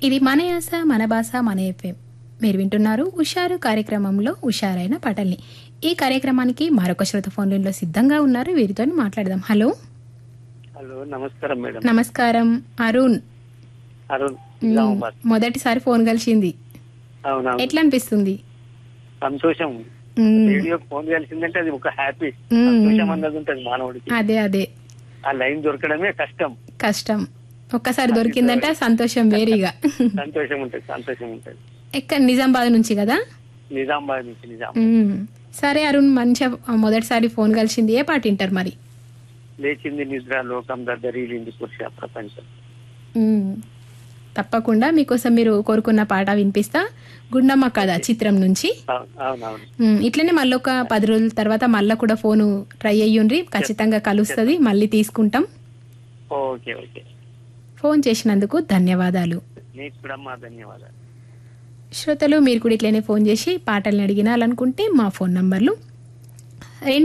ఇది మన యాస మన భాష మన ఎఫ్ఎం మీరు వింటున్నారు ఉషారు కార్యక్రమంలో ఉషారైన పాటల్ని ఈ కార్యక్రమానికి మరొక శ్రోత ఫోన్ లైన్లో సిద్ధంగా ఉన్నారు వీరితో మాట్లాడదాం హలో హలో నమస్కారం మేడం నమస్కారం అరుణ్ అరుణ్ మ్, నిజామాబాద్ మొదటిసారి ఫోన్ కలిసింది అవునవును ఎట్లా అనిపిస్తుంది సంతోషం మ్, రేడియో ఫోన్ కలిసిందంటే అది ఒక హ్యాపీ మ్. సంతోషం అన్నది ఉంటుంది మానవుడికి అదే అదే ఆ లైన్ దొరకడమే కష్టం కష్టం ఒక్కసారి దొరికిందంటే ఆ సంతోషం వేరేగా సంతోషం ఉంటుంది సంతోషం ఉంటుంది ఎక్కడ నిజామాబాద్ నుంచి కదా నిజామాబాద్ నుంచి నిజాం మ్, సరే అరుణ్ మంచిగా మొదటిసారి ఫోన్ కలిసింది ఏ పాట వింటారు మరి లేచింది నిద్ర లోకం దద్దరిల్లింది పురుష ప్రపంచం మ్మ్. తప్పకుండా మీకోసం మీరు కోరుకున్న పాట వినిపిస్తా గుండమ్మ కథ చిత్రం నుంచి అవును అవునవును మ్మ్. ఇట్లనే మళ్ళీ ఒక పది రోజుల తర్వాత మళ్ళీ కూడా ఫోను ట్రై అయ్యుండ్రి ఖచ్చితంగా కలుస్తుంది మళ్ళీ తీసుకుంటాం ఓకే ఓకే ఫోన్ చేసినందుకు ధన్యవాదాలు నీకు కూడా మా ధన్యవాదాలు శ్రోతలు మీరు కూడా ఇట్లనే ఫోన్ చేసి పాటల్ని అడిగినాలనుకుంటే మా ఫోన్ నంబర్లు